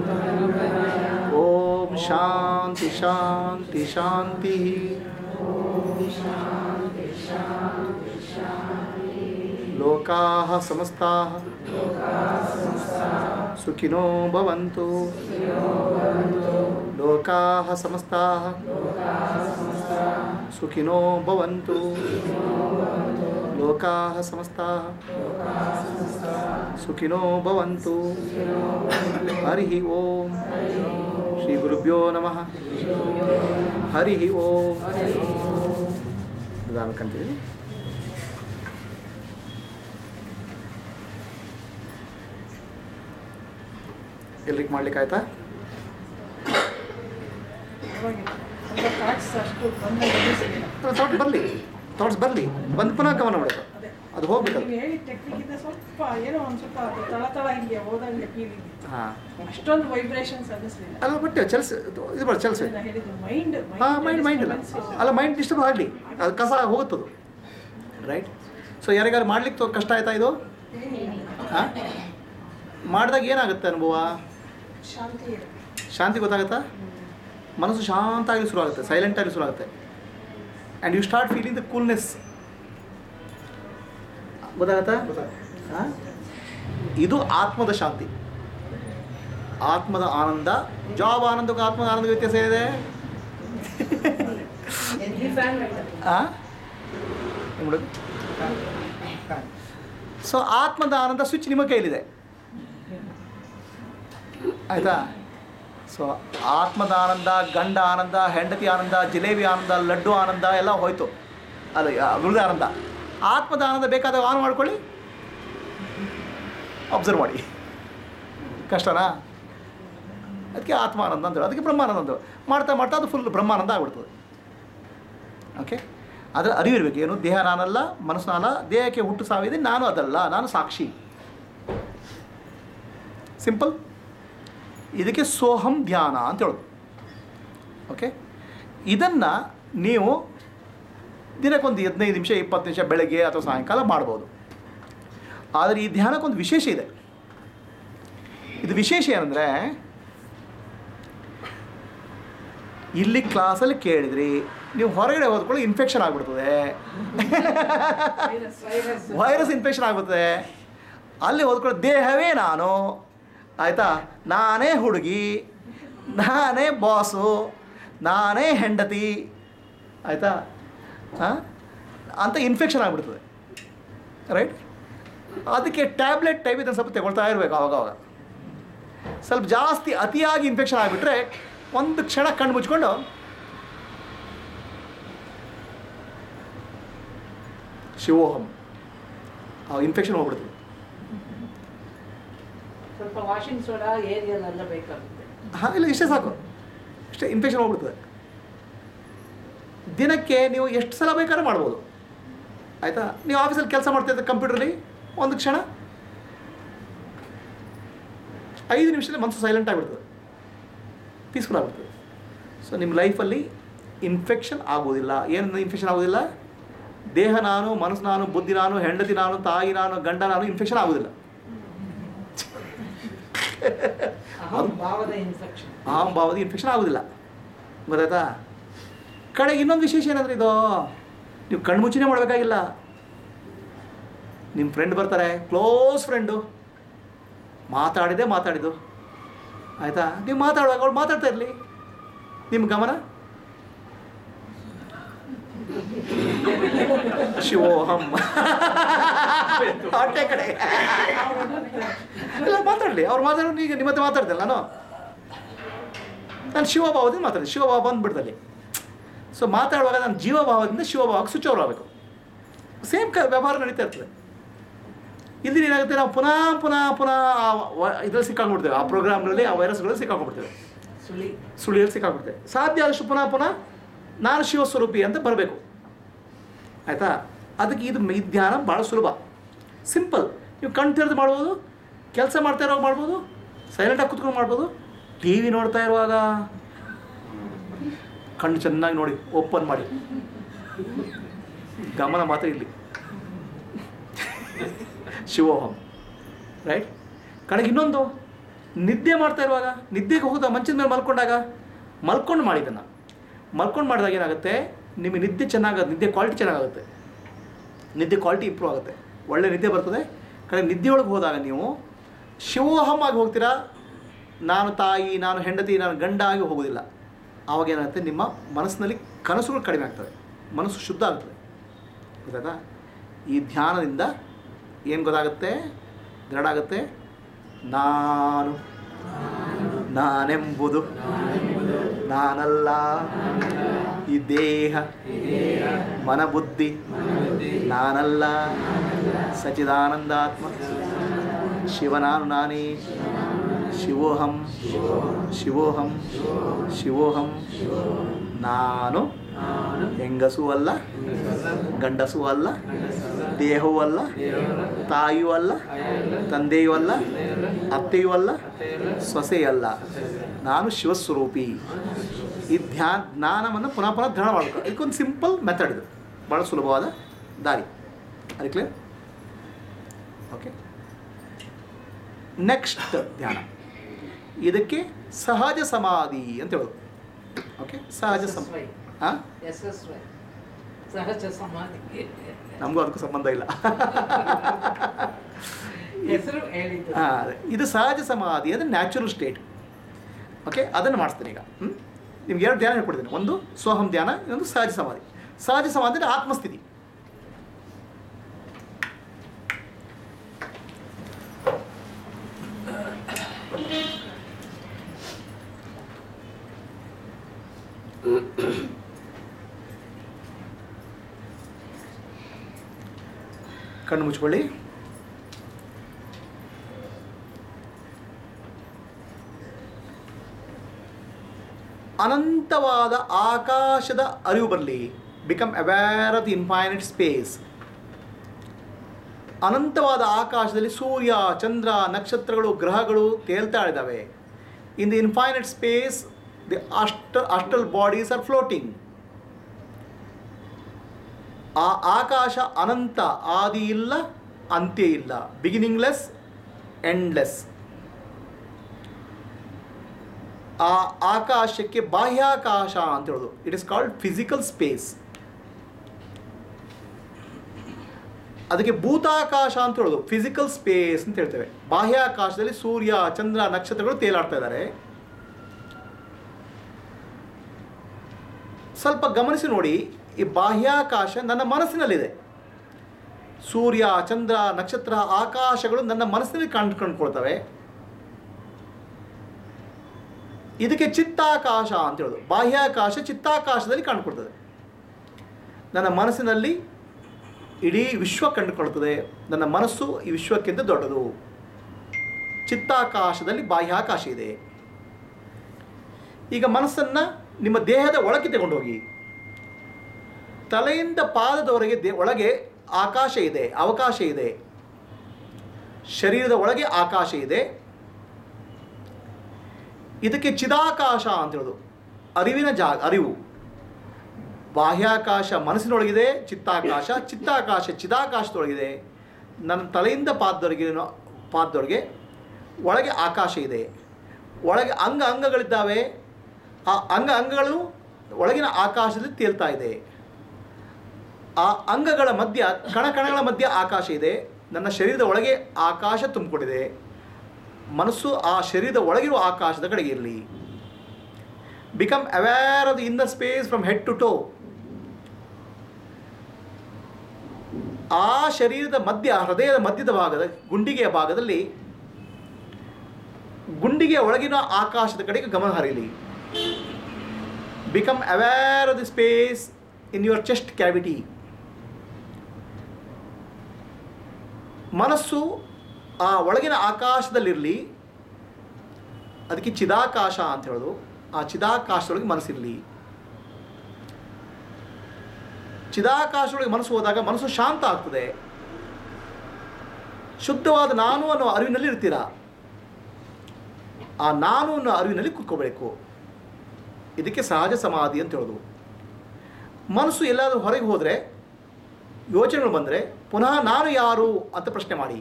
ॐ शान्ति शान्ति शान्तिः लोकाः समस्ताः सुखिनो भवन्तु लोकाः समस्ताः सुखिनो भवन्तु लोकाः समस्ताः सुखिनो भवन्तु हरिः ओम् श्रीगुरुभ्यो नमः हरिः ओम् ನಿಧಾನಕ್ಕಂತೀವಿ ಎಲ್ರಿಗೆ ಮಾಡ್ಲಿಕ್ಕೆ ಆಯ್ತಾ ಪರವಾಗಿಲ್ಲ. ಸ್ವಲ್ಪ ಥಾಟ್ಸ್ ಅಷ್ಟು ಬಂದಾಗ ಎದುರಿಸ್ಲಿಲ್ಲ. ಥಾಟ್ ಬರಲಿ ಥಾಟ್ಸ್ ಬರಲಿ ಬಂದು ಪುನಃ ಗಮನ ಮಾಡಬೇಕು ಅದೇ. ಅದು ಹೋಗ್ಬೇಕದು ನೀವು ಹೇಳಿದ ಟೆಕ್ನಿಕ್ ಇಂದ ಸ್ವಲ್ಪ ಏನೋ ಒಂದು ಸ್ವಲ್ಪ ಅದು ತಳ ತಳ ಹಿಂಗೆ ಹೋದಂಗೆ ಫೀಲಿಂಗ್ ಹಾಂ ಅಷ್ಟೊಂದು ವೈಬ್ರೇಷನ್ಸ್ ಅನ್ನಿಸ್ಲಿಲ್ಲ ಅಲ್ಲ ಬಟ್ ಚಲಿಸಿ ಇದು ಬರ ಚಲಿಸಿ ಅದನ್ನ ಹೇಳಿದ್ದು ಮೈಂಡ್ ಹಾಂ ಮೈಂಡ್ ಮೈಂಡ್ ಇಲ್ಲ ಅಲ್ಲ ಮೈಂಡ್ ಡಿಸ್ಟರ್ಬ್ ಆಗಲಿ ಅದು ಕಸ ಹೋಗುತ್ತದು ರೈಟ್ ಸೊ ಯಾರಿಗಾರು ಮಾಡ್ಲಿಕ್ಕೆ ಕಷ್ಟ ಆಯ್ತಾ ಇದು ಹಾಂ ಮಾಡಿದಾಗ ಏನಾಗುತ್ತೆ ಅನುಭವ ಶಾಂತಿ ಇರುತ್ತೆ ಶಾಂತಿ ಗೊತ್ತಾಗುತ್ತಾ ಮನಸ್ಸು ಶಾಂತ ಆಗಲಿ ಶುರು ಆಗುತ್ತೆ ಸೈಲೆಂಟ್ ಆಗಲಿ ಶುರು ಆಗುತ್ತೆ and you start feeling the coolness ಗೊತ್ತಾಗತ್ತಾ ಹಾಂ ಇದು ಆತ್ಮದ ಶಾಂತಿ ಆತ್ಮದ ಆನಂದ ಜಾಬ್ ಆನಂದಕ್ಕೂ ಆತ್ಮದ ಆನಂದ ವ್ಯತ್ಯಾಸ ಏನಿದೆ ಆ? ಏನ್ ಮಾಡೋದು ಸೊ ಆತ್ಮದ ಆನಂದ ಸ್ವಿಚ್ ನಿಮ್ಮ ಕೈಲಿದೆ ಆಯಿತಾ ಸೊ ಆತ್ಮದ ಆನಂದ ಗಂಡ ಆನಂದ ಹೆಂಡತಿ ಆನಂದ ಜಿಲೇಬಿ ಆನಂದ ಲಡ್ಡು ಆನಂದ ಎಲ್ಲ ಹೋಯ್ತು ಅಲ್ಲ ಉಳಿದ ಆನಂದ ಆತ್ಮದ ಆನಂದ ಬೇಕಾದಾಗ ಆನ್ ಮಾಡ್ಕೊಳ್ಳಿ ಅಬ್ಸರ್ವ್ ಮಾಡಿ ಕಷ್ಟನಾ ಅದಕ್ಕೆ ಆತ್ಮ ಆನಂದ ಅಂತೇಳಿ ಅದಕ್ಕೆ ಬ್ರಹ್ಮಾನಂದ ಅಂತೇಳಿ ಮಾಡ್ತಾ ಮಾಡ್ತಾ ಅದು ಫುಲ್ ಬ್ರಹ್ಮಾನಂದ ಆಗ್ಬಿಡ್ತದೆ ಓಕೆ ಅದರ ಅರಿವಿರ್ಬೇಕು ಏನು ದೇಹ ನಾನಲ್ಲ ಮನಸ್ಸು ನಾನಲ್ಲ ದೇಹಕ್ಕೆ ಹುಟ್ಟು ಸಾವಿದೆ ನಾನು ಅದಲ್ಲ ನಾನು ಸಾಕ್ಷಿ ಸಿಂಪಲ್ ಇದಕ್ಕೆ ಸೋಹಂ ಧ್ಯಾನ ಅಂತ ಹೇಳೋದು ಓಕೆ ಇದನ್ನು ನೀವು ದಿನಕ್ಕೊಂದು ಹದಿನೈದು ನಿಮಿಷ ಇಪ್ಪತ್ತು ನಿಮಿಷ ಬೆಳಗ್ಗೆ ಅಥವಾ ಸಾಯಂಕಾಲ ಮಾಡ್ಬೋದು ಆದರೆ ಈ ಧ್ಯಾನಕ್ಕೊಂದು ವಿಶೇಷ ಇದೆ ಇದು ವಿಶೇಷ ಏನಂದರೆ ಇಲ್ಲಿ ಕ್ಲಾಸಲ್ಲಿ ಕೇಳಿದ್ರಿ ನೀವು ಹೊರಗಡೆ ಹೋದ್ಕೊಳ್ಳಿ ಇನ್ಫೆಕ್ಷನ್ ಆಗಿಬಿಡ್ತದೆ ವೈರಸ್ ವೈರಸ್ ವೈರಸ್ ಇನ್ಫೆಕ್ಷನ್ ಆಗುತ್ತೆ ಅಲ್ಲಿ ಹೋದ್ಕೊಳ್ಳೋ ದೇಹವೇ ನಾನು ಆಯಿತಾ ನಾನೇ ಹುಡುಗಿ ನಾನೇ ಬಾಸು ನಾನೇ ಹೆಂಡತಿ ಆಯಿತಾ ಹಾಂ ಅಂತ ಇನ್ಫೆಕ್ಷನ್ ಆಗಿಬಿಡ್ತದೆ ರೈಟ್ ಅದಕ್ಕೆ ಟ್ಯಾಬ್ಲೆಟ್ ಟೈಪ್ ಇದನ್ನು ಸ್ವಲ್ಪ ತಗೊಳ್ತಾ ಇರಬೇಕು ಅವಾಗ ಅವಾಗ ಸ್ವಲ್ಪ ಜಾಸ್ತಿ ಅತಿಯಾಗಿ ಇನ್ಫೆಕ್ಷನ್ ಆಗಿಬಿಟ್ರೆ ಒಂದು ಕ್ಷಣ ಕಣ್ಣು ಮುಚ್ಕೊಂಡು ಶಿವೋಹಂ ಆ ಇನ್ಫೆಕ್ಷನ್ ಹೋಗ್ಬಿಡ್ತದೆ ಸ್ವಲ್ಪ ವಾಷಿಂಗ್ ಸೋಡಾ ಏರಿಯಲ್ಲೆಲ್ಲ ಬೇಕಾಗುತ್ತೆ ಹಾಂ ಇಲ್ಲ ಇಷ್ಟೇ ಸಾಕು ಇಷ್ಟೇ ಇನ್ಫೆಕ್ಷನ್ ಹೋಗ್ಬಿಡ್ತದೆ ದಿನಕ್ಕೆ ನೀವು ಎಷ್ಟು ಸಲ ಬೇಕಾದ್ರೂ ಮಾಡ್ಬೋದು ಆಯಿತಾ ನೀವು ಆಫೀಸಲ್ಲಿ ಕೆಲಸ ಮಾಡ್ತಿದ್ದ ಕಂಪ್ಯೂಟ್ರಲ್ಲಿ ಒಂದು ಕ್ಷಣ ಐದು ನಿಮಿಷದಲ್ಲಿ ಮನಸ್ಸು ಸೈಲೆಂಟ್ ಆಗಿಬಿಡ್ತದೆ ಪೀಸ್ಫುಲ್ ಆಗಿಬಿಡ್ತದೆ ಸೊ ನಿಮ್ಮ ಲೈಫಲ್ಲಿ ಇನ್ಫೆಕ್ಷನ್ ಆಗೋದಿಲ್ಲ ಏನು ಇನ್ಫೆಕ್ಷನ್ ಆಗೋದಿಲ್ಲ ದೇಹ ನಾನು ಮನಸ್ಸು ನಾನು ಬುದ್ಧಿ ನಾನು ಹೆಂಡತಿ ನಾನು ತಾಯಿ ನಾನು ಗಂಡ ನಾನು ಇನ್ಫೆಕ್ಷನ್ ಆಗೋದಿಲ್ಲ ಅಹಂ ಭಾವದ ಇನ್ಫೆಕ್ಷನ್ ಅಹಂ ಭಾವದ ಇನ್ಫೆಕ್ಷನ್ ಆಗೋದಿಲ್ಲ ಗೊತ್ತಾಯ್ತಾ ಕಡೆಗೆ ಇನ್ನೊಂದು ವಿಶೇಷ ಏನಂದ್ರೆ ಇದು ನೀವು ಕಣ್ಮುಚ್ಚಿನೇ ಮಾಡಬೇಕಾಗಿಲ್ಲ ನಿಮ್ಮ ಫ್ರೆಂಡ್ ಬರ್ತಾರೆ ಕ್ಲೋಸ್ ಫ್ರೆಂಡು ಮಾತಾಡಿದೆ ಮಾತಾಡಿದ್ದು ಆಯಿತಾ ನೀವು ಮಾತಾಡುವಾಗ ಅವ್ಳು ಮಾತಾಡ್ತಾ ಇರಲಿ ನಿಮ್ಮ ಗಮನ ಶಿವೋಹಂ ಹೊಟ್ಟೆ ಕಡೆ ಇಲ್ಲ ಮಾತಾಡಲಿ ಅವ್ರು ಮಾತಾಡೋದು ಈಗ ನಿಮ್ಮ ಹತ್ರ ಮಾತಾಡ್ತಲ್ಲ ನಾನು ನಾನು ಶಿವಭಾವದಿಂದ ಮಾತಾಡಿದೆ ಶಿವಭಾವ ಬಂದ್ಬಿಡ್ತಲ್ಲಿ ಸೊ ಮಾತಾಡುವಾಗ ನಾನು ಜೀವಭಾವದಿಂದ ಶಿವಭಾವಕ್ಕೆ ಸ್ವಿಚ್ ಓವರ್ ಆಗಬೇಕು ಸೇಮ್ ಕ ವ್ಯವಹಾರ ನಡೀತಾ ಇರ್ತದೆ ಇಲ್ಲಿ ಏನಾಗುತ್ತೆ ನಾವು ಪುನಃ ಪುನಃ ಪುನಃ ಆ ವ- ಇದ್ರಲ್ಲಿ ಸಿಕ್ಕಾಕೊಂಡ್ಬಿಡ್ತೇವೆ ಆ ಪ್ರೋಗ್ರಾಮ್ಗಳಲ್ಲಿ ಆ ವೈರಸ್ಗಳಲ್ಲಿ ಸಿಕ್ಕಾಕೊಂಡ್ಬಿಡ್ತೇವೆ ಸುಳಿ ಸುಳಿಯಲ್ಲಿ ಸಿಕ್ಕಾಕ್ಬಿಡ್ತೇವೆ ಸಾಧ್ಯ ಆದಷ್ಟು ಪುನಃ ಪುನಃ ನಾನು ಶಿವಸ್ವರೂಪಿ ಅಂತ ಬರಬೇಕು ಆಯಿತಾ ಅದಕ್ಕೆ ಇದು ಈ ಧ್ಯಾನ ಭಾಳ ಸುಲಭ ಸಿಂಪಲ್ ನೀವು ಕಣ್ ತೆರೆದು ಮಾಡ್ಬೋದು ಕೆಲಸ ಮಾಡ್ತಾ ಇರುವಾಗ ಮಾಡ್ಬೋದು ಸೈಲೆಂಟಾಗಿ ಕುತ್ಕೊಂಡು ಮಾಡ್ಬೋದು ಟಿ ವಿ ನೋಡ್ತಾ ಇರುವಾಗ ಕಣ್ಣು ಚೆನ್ನಾಗಿ ನೋಡಿ ಓಪನ್ ಮಾಡಿ ಗಮನ ಮಾತ್ರ ಇಲ್ಲಿ ಶಿವೋಹಂ ರೈಟ್ ಕಡೆಗೆ ಇನ್ನೊಂದು ನಿದ್ದೆ ಮಾಡ್ತಾ ಇರುವಾಗ ನಿದ್ದೆಗೆ ಹೋಗೋದ ಮಂಚದ ಮೇಲೆ ಮಲ್ಕೊಂಡಾಗ ಮಲ್ಕೊಂಡು ಮಾಡಿ ಇದನ್ನು ಮಲ್ಕೊಂಡು ಮಾಡಿದಾಗ ಏನಾಗುತ್ತೆ ನಿಮಗೆ ನಿದ್ದೆ ಚೆನ್ನಾಗ ನಿದ್ದೆ ಕ್ವಾಲಿಟಿ ಚೆನ್ನಾಗಾಗುತ್ತೆ ನಿದ್ದೆ ಕ್ವಾಲಿಟಿ ಇಂಪ್ರೂವ್ ಆಗುತ್ತೆ ಒಳ್ಳೆ ನಿದ್ದೆ ಬರ್ತದೆ ಕಡೆ ನಿದ್ದೆಯೊಳಗೆ ಹೋದಾಗ ನೀವು ಶಿವೋಹಂ ಆಗಿ ಹೋಗ್ತೀರಾ ನಾನು ತಾಯಿ ನಾನು ಹೆಂಡತಿ ನಾನು ಗಂಡ ಆಗಿ ಹೋಗೋದಿಲ್ಲ ಆವಾಗ ಏನಾಗುತ್ತೆ ನಿಮ್ಮ ಮನಸ್ಸಿನಲ್ಲಿ ಕನಸುಗಳು ಕಡಿಮೆ ಆಗ್ತವೆ ಮನಸ್ಸು ಶುದ್ಧ ಆಗ್ತದೆ ಗೊತ್ತಾಯ್ತಾ ಈ ಧ್ಯಾನದಿಂದ ಏನು ಗೊತ್ತಾಗುತ್ತೆ ದೃಢ ಆಗುತ್ತೆ ನಾನು ನಾನೆಂಬುದು ನಾನಲ್ಲ ಈ ದೇಹ ಮನಬುದ್ಧಿ ನಾನಲ್ಲ ಸಚಿದಾನಂದಾತ್ಮ ಶಿವನಾನು ನಾನೇ ಶಿವೋಹಂ ಶಿವೋಹಂ ಶಿವೋಹಂ ನಾನು ಹೆಂಗಸೂ ಅಲ್ಲ ಗಂಡಸೂ ಅಲ್ಲ ದೇಹವೂ ಅಲ್ಲ ತಾಯಿಯೂ ಅಲ್ಲ ತಂದೆಯೂ ಅಲ್ಲ ಅತ್ತೆಯೂ ಅಲ್ಲ ಸೊಸೆಯಲ್ಲ ನಾನು ಶಿವಸ್ವರೂಪಿ ಈ ಧ್ಯಾನ ಜ್ಞಾನವನ್ನು ಪುನಃ ಪುನಃ ದೃಢ ಮಾಡಬೇಕು ಇದಕ್ಕೊಂದು ಸಿಂಪಲ್ ಮೆಥಡ್ ಇದು ಭಾಳ ಸುಲಭವಾದ ದಾರಿ ಅದು ಕ್ಲಿಯರ್ ಓಕೆ ನೆಕ್ಸ್ಟ್ ಧ್ಯಾನ ಇದಕ್ಕೆ ಸಹಜ ಸಮಾಧಿ ಅಂತ ಹೇಳೋದು ಓಕೆ ಸಹಜ ಸಮ SSY. ಹಾಂ ಎಸ್ ಎಸ್ ವೈ ಸಹಜ ಸಮಾಧಿ ನಮಗೂ ಅದಕ್ಕೂ ಸಂಬಂಧ ಇಲ್ಲ ಹೆಸರು ಹೇಳಿದ್ದು ಹಾಂ ಅದೇ ಇದು ಸಹಜ ಸಮಾಧಿ ಅಂದರೆ ನ್ಯಾಚುರಲ್ ಸ್ಟೇಟ್ ಓಕೆ ಅದನ್ನು ಮಾಡಿಸ್ತೀನಿ ಈಗ ಹ್ಞೂ ನಿಮ್ಗೆ ಎರಡು ಧ್ಯಾನ ಹೇಳ್ಕೊಡ್ತೀನಿ ಒಂದು ಸೋಹಂ ಧ್ಯಾನ ಇನ್ನೊಂದು ಸಹಜ ಸಮಾಧಿ ಸಹಜ ಸಮಾಧಿ ಅಂದರೆ ಆತ್ಮಸ್ಥಿತಿ ಕಣ್ಣು ಮುಚ್ಕೊಳ್ಳಿ ಅನಂತವಾದ ಆಕಾಶದ ಅರಿವು ಬರಲಿ become aware of the infinite space ಅನಂತವಾದ ಆಕಾಶದಲ್ಲಿ ಸೂರ್ಯ ಚಂದ್ರ ನಕ್ಷತ್ರಗಳು ಗ್ರಹಗಳು ತೇಲ್ತಾ ಇದ್ದಾವೆ in the infinite space the ಅಷ್ಟ ಅಸ್ಟಲ್ ಬಾಡೀಸ್ ಆರ್ ಫ್ಲೋಟಿಂಗ್ ಆ ಆಕಾಶ ಅನಂತ ಆದಿ ಇಲ್ಲ ಅಂತ್ಯ ಇಲ್ಲ ಬಿಗಿನಿಂಗ್ಲೆಸ್ ಎಂಡ್ಲೆಸ್ ಆ ಆಕಾಶಕ್ಕೆ ಬಾಹ್ಯಾಕಾಶ ಅಂತ ಹೇಳೋದು it is called physical space ಅದಕ್ಕೆ ಭೂತಾಕಾಶ ಅಂತ ಹೇಳೋದು ಫಿಸಿಕಲ್ ಸ್ಪೇಸ್ ಅಂತ ಹೇಳ್ತೇವೆ ಬಾಹ್ಯಾಕಾಶದಲ್ಲಿ ಸೂರ್ಯ ಚಂದ್ರ ನಕ್ಷತ್ರಗಳು ತೇಲಾಡ್ತಾ ಇದ್ದಾರೆ ಸ್ವಲ್ಪ ಗಮನಿಸಿ ನೋಡಿ ಈ ಬಾಹ್ಯಾಕಾಶ ನನ್ನ ಮನಸ್ಸಿನಲ್ಲಿದೆ ಸೂರ್ಯ ಚಂದ್ರ ನಕ್ಷತ್ರ ಆಕಾಶಗಳು ನನ್ನ ಮನಸ್ಸಿನಲ್ಲಿ ಕಾಣ್ ಕಂಡುಕೊಳ್ತವೆ ಇದಕ್ಕೆ ಚಿತ್ತಾಕಾಶ ಅಂತ ಹೇಳೋದು ಬಾಹ್ಯಾಕಾಶ ಚಿತ್ತಾಕಾಶದಲ್ಲಿ ಕಂಡುಕೊಳ್ತದೆ ನನ್ನ ಮನಸ್ಸಿನಲ್ಲಿ ಇಡೀ ವಿಶ್ವ ಕಂಡುಕೊಳ್ತದೆ ನನ್ನ ಮನಸ್ಸು ಈ ವಿಶ್ವಕ್ಕಿಂತ ದೊಡ್ಡದು ಚಿತ್ತಾಕಾಶದಲ್ಲಿ ಬಾಹ್ಯಾಕಾಶ ಇದೆ ಈಗ ಮನಸ್ಸನ್ನು ನಿಮ್ಮ ದೇಹದ ಒಳಗೆ ತಗೊಂಡೋಗಿ ತಲೆಯಿಂದ ಪಾದದವರೆಗೆ ದೇ ಒಳಗೆ ಆಕಾಶ ಇದೆ ಅವಕಾಶ ಇದೆ ಶರೀರದ ಒಳಗೆ ಆಕಾಶ ಇದೆ ಇದಕ್ಕೆ ಚಿದಾಕಾಶ ಅಂತ ಹೇಳೋದು ಅರಿವಿನ ಜಾಗ ಅರಿವು ಬಾಹ್ಯಾಕಾಶ ಮನಸ್ಸಿನೊಳಗಿದೆ ಚಿತ್ತಾಕಾಶ ಚಿತ್ತಾಕಾಶ ಚಿದಾಕಾಶದೊಳಗಿದೆ ನನ್ನ ತಲೆಯಿಂದ ಪಾದದವರೆಗೆ ಪಾದದೊಳಗೆ ಒಳಗೆ ಆಕಾಶ ಇದೆ ಒಳಗೆ ಅಂಗ ಅಂಗಗಳಿದ್ದಾವೆ ಆ ಅಂಗ ಅಂಗಗಳು ಒಳಗಿನ ಆಕಾಶದಲ್ಲಿ ತೇಲ್ತಾ ಇದೆ ಆ ಅಂಗಗಳ ಮಧ್ಯ ಕಣ ಕಣಗಳ ಮಧ್ಯ ಆಕಾಶ ಇದೆ ನನ್ನ ಶರೀರದ ಒಳಗೆ ಆಕಾಶ ತುಂಬಿಕೊಂಡಿದೆ ಮನಸ್ಸು ಆ ಶರೀರದ ಒಳಗಿರುವ ಆಕಾಶದ ಕಡೆಗೆ ಇರಲಿ become aware of the in the space from head to toe ಆ ಶರೀರದ ಮಧ್ಯ ಹೃದಯದ ಮಧ್ಯದ ಭಾಗದ ಗುಂಡಿಗೆಯ ಭಾಗದಲ್ಲಿ ಗುಂಡಿಗೆಯ ಒಳಗಿನ ಆಕಾಶದ ಕಡೆಗೆ ಗಮನ ಹರಿಯಲಿ become aware of the space in your chest cavity ಮನಸ್ಸು ಆ ಒಳಗಿನ ಆಕಾಶದಲ್ಲಿರಲಿ ಅದಕ್ಕೆ ಚಿದಾಕಾಶ ಅಂತ ಹೇಳೋದು ಆ ಚಿದಾಕಾಶದೊಳಗೆ ಮನಸ್ಸಿರಲಿ ಚಿದಾಕಾಶದೊಳಗೆ ಮನಸ್ಸು ಹೋದಾಗ ಮನಸ್ಸು ಶಾಂತ ಆಗ್ತದೆ ಶುದ್ಧವಾದ ನಾನು ಅನ್ನೋ ಅರಿವಿನಲ್ಲಿ ಇರ್ತೀರಾ ಆ ನಾನು ಅನ್ನೋ ಅರಿವಿನಲ್ಲಿ ಕುತ್ಕೋಬೇಕು ಇದಕ್ಕೆ ಸಹಜ ಸಮಾಧಿ ಅಂತ ಹೇಳೋದು ಮನಸ್ಸು ಎಲ್ಲಾದರೂ ಹೊರಗೆ ಹೋದರೆ ಯೋಚನೆಗಳು ಬಂದರೆ ಪುನಃ ನಾನು ಯಾರು ಅಂತ ಪ್ರಶ್ನೆ ಮಾಡಿ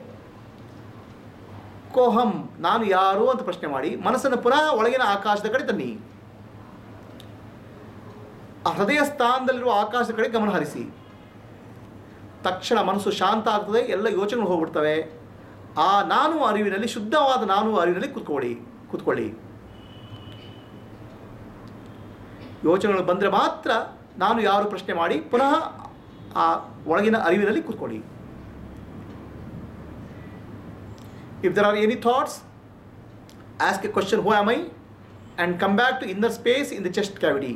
ಕೋಹಂ ನಾನು ಯಾರು ಅಂತ ಪ್ರಶ್ನೆ ಮಾಡಿ ಮನಸ್ಸನ್ನು ಪುನಃ ಒಳಗಿನ ಆಕಾಶದ ಕಡೆ ತನ್ನಿ ಆ ಹೃದಯ ಸ್ಥಾನದಲ್ಲಿರುವ ಆಕಾಶದ ಕಡೆ ಗಮನ ಹರಿಸಿ ತಕ್ಷಣ ಮನಸ್ಸು ಶಾಂತ ಆಗ್ತದೆ ಎಲ್ಲ ಯೋಚನೆಗಳು ಹೋಗ್ಬಿಡ್ತವೆ ಆ ನಾನು ಅರಿವಿನಲ್ಲಿ ಶುದ್ಧವಾದ ನಾನು ಅರಿವಿನಲ್ಲಿ ಕೂತ್ಕೊಳ್ಳಿ ಕೂತ್ಕೊಳ್ಳಿ ಯೋಚನೆಗಳು ಬಂದರೆ ಮಾತ್ರ ನಾನು ಯಾರು ಪ್ರಶ್ನೆ ಮಾಡಿ ಪುನಃ ಆ ಒಳಗಿನ ಅರಿವಿನಲ್ಲಿ ಕೂತ್ಕೊಳ್ಳಿ if there are any thoughts ask a question who am I and come back to inner space in the chest cavity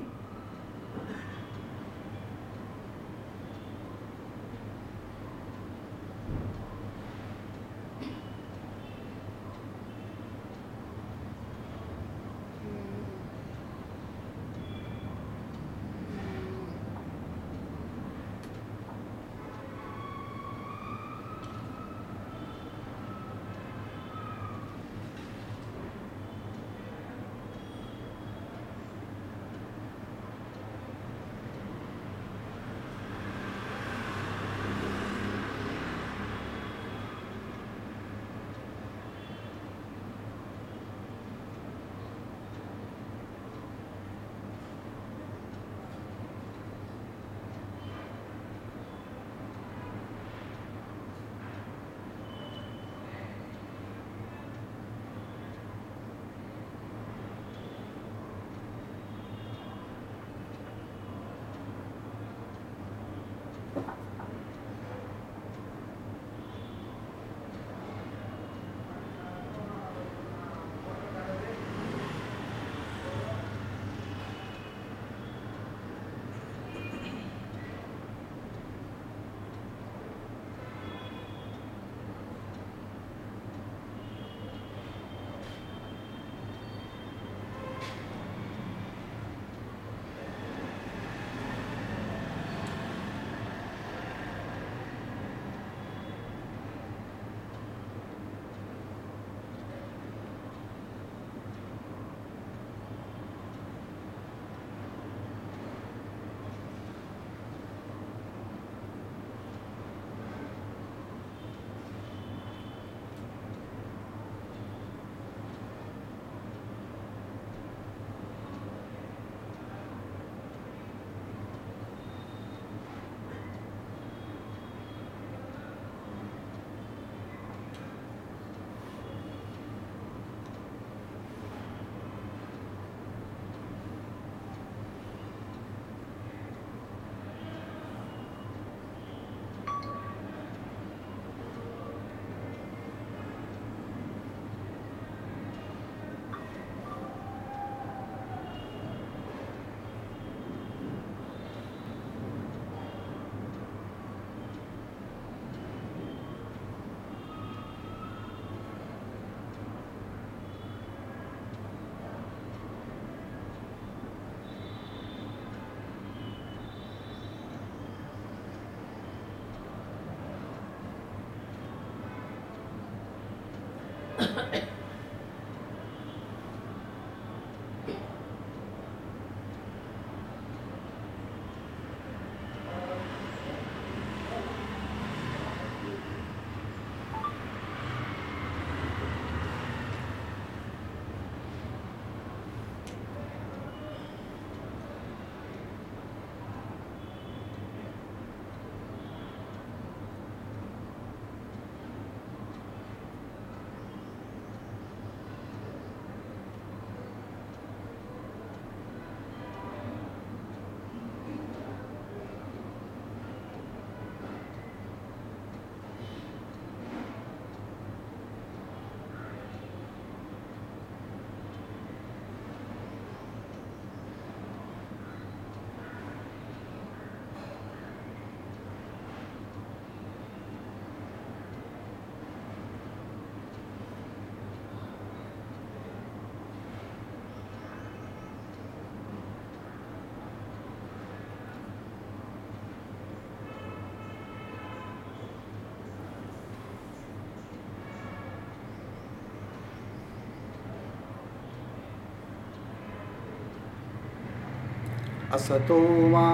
असतो मा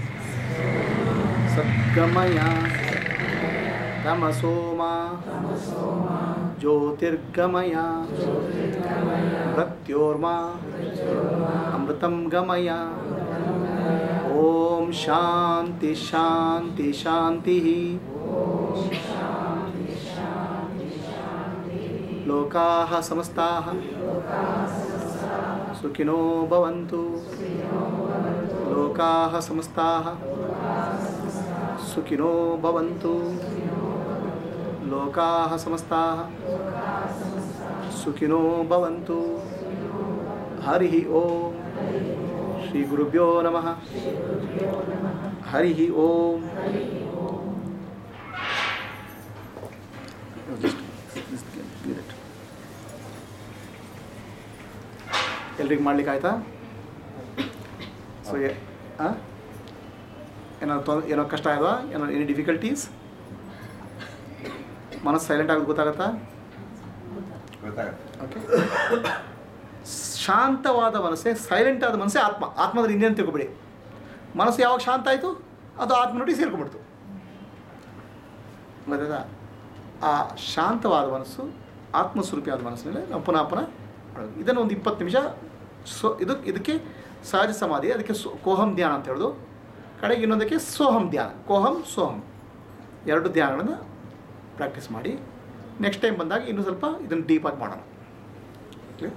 सद्गमय तमसो मा ज्योतिर्गमय मृत्योर्मा अमृतं गमय ॐ शान्ति शान्ति शान्तिः लोकाः समस्ताः सुखिनो भवन्तु लोकाः समस्ताः सुखिनो भवन्तु लोकाः समस्ताः सुखिनो भवन्तु हरिः ॐ श्रीगुरुभ्यो नमः हरिः ॐ ಎಲ್ರಿಗೆ ಮಾಡ್ಲಿಕ್ಕೆ ಆಯ್ತಾ ಸೊ ಏನೋ ತೊಂದ್ರೆ ಏನೋ ಕಷ್ಟ ಆಯ್ವಾ ಏನೋ ಎನಿ ಡಿಫಿಕಲ್ಟೀಸ್ ಮನಸ್ಸು ಸೈಲೆಂಟ್ ಆಗೋದು ಗೊತ್ತಾಗತ್ತಾ ಗೊತ್ತಾಗುತ್ತೆ ಓಕೆ ಶಾಂತವಾದ ಮನಸ್ಸೇ ಸೈಲೆಂಟ್ ಆದ ಮನಸ್ಸೇ ಆತ್ಮ ಆತ್ಮದಲ್ಲಿ ಇನ್ನೇನು ತಿಳ್ಕೊಬೇಡಿ ಮನಸ್ಸು ಯಾವಾಗ ಶಾಂತ ಆಯಿತು ಅದು ಆತ್ಮನೊಟ್ಟಿಗೆ ಸೇರ್ಕೊಂಡ್ಬಿಡ್ತು ಗೊತ್ತಾಯ್ತಾ ಆ ಶಾಂತವಾದ ಮನಸ್ಸು ಆತ್ಮಸ್ವರೂಪಿಯಾದ ಮನಸ್ಸಿನಲ್ಲಿ ನಾವು ಪುನಃ ಪುನಃ ಮಾಡೋದು. ಇದನ್ನು ಒಂದು ಇಪ್ಪತ್ತು ನಿಮಿಷ ಸೊ ಇದು ಇದಕ್ಕೆ ಸಹಜ ಸಮಾಧಿ ಅದಕ್ಕೆ ಸೋ ಕೋಹಂ ಧ್ಯಾನ ಅಂತ ಹೇಳೋದು ಕಡೆಗೆ ಇನ್ನೊಂದಕ್ಕೆ ಸೋಹಂ ಧ್ಯಾನ ಕೋಹಂ ಸೋಹಂ ಎರಡು ಧ್ಯಾನಗಳನ್ನು ಪ್ರಾಕ್ಟೀಸ್ ಮಾಡಿ ನೆಕ್ಸ್ಟ್ ಟೈಮ್ ಬಂದಾಗ ಇನ್ನೂ ಸ್ವಲ್ಪ ಇದನ್ನು ಡೀಪಾಗಿ ಮಾಡೋಣ Clear?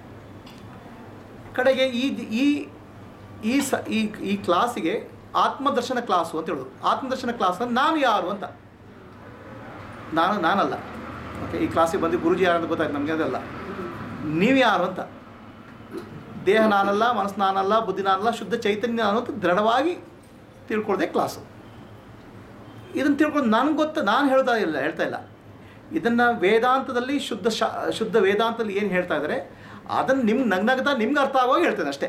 ಕಡೆಗೆ ಈ ಈ ಈ ಸ ಈ ಈ ಕ್ಲಾಸಿಗೆ ಆತ್ಮದರ್ಶನ ಕ್ಲಾಸು ಅಂತ ಹೇಳೋದು ಆತ್ಮದರ್ಶನ ಕ್ಲಾಸ್ ಅಂದ್ರೆ ನಾನು ಯಾರು ಅಂತ ನಾನು ನಾನಲ್ಲ ಓಕೆ ಈ ಕ್ಲಾಸಿಗೆ ಬಂದು ಗುರುಜಿ ಯಾರು ಅಂತ ಗೊತ್ತಾಯ್ತು ನಮಗೆ ಅದಲ್ಲ ನೀವು ಯಾರು ಅಂತ ದೇಹ ನಾನಲ್ಲ ಮನಸ್ಸು ನಾನಲ್ಲ ಬುದ್ಧಿ ನಾನಲ್ಲ ಶುದ್ಧ ಚೈತನ್ಯ ನಾನು ಅಂತ ದೃಢವಾಗಿ ತಿಳ್ಕೊಳ್ಳೋದೇ ಕ್ಲಾಸು ಇದನ್ನು ತಿಳ್ಕೊಂಡು ನನಗೆ ಗೊತ್ತ ನಾನು ಹೇಳ್ತಾ ಇಲ್ಲ ಹೇಳ್ತಾ ಇಲ್ಲ ಇದನ್ನು ವೇದಾಂತದಲ್ಲಿ ಶುದ್ಧ ಶಾ ಶುದ್ಧ ವೇದಾಂತದಲ್ಲಿ ಏನು ಹೇಳ್ತಾ ಇದ್ದಾರೆ ಅದನ್ನು ನಿಮ್ಗೆ ನಗ್ನಗ್ತಾ ನಿಮ್ಗೆ ಅರ್ಥ ಆಗುವಾಗ ಹೇಳ್ತೇನೆ ಅಷ್ಟೇ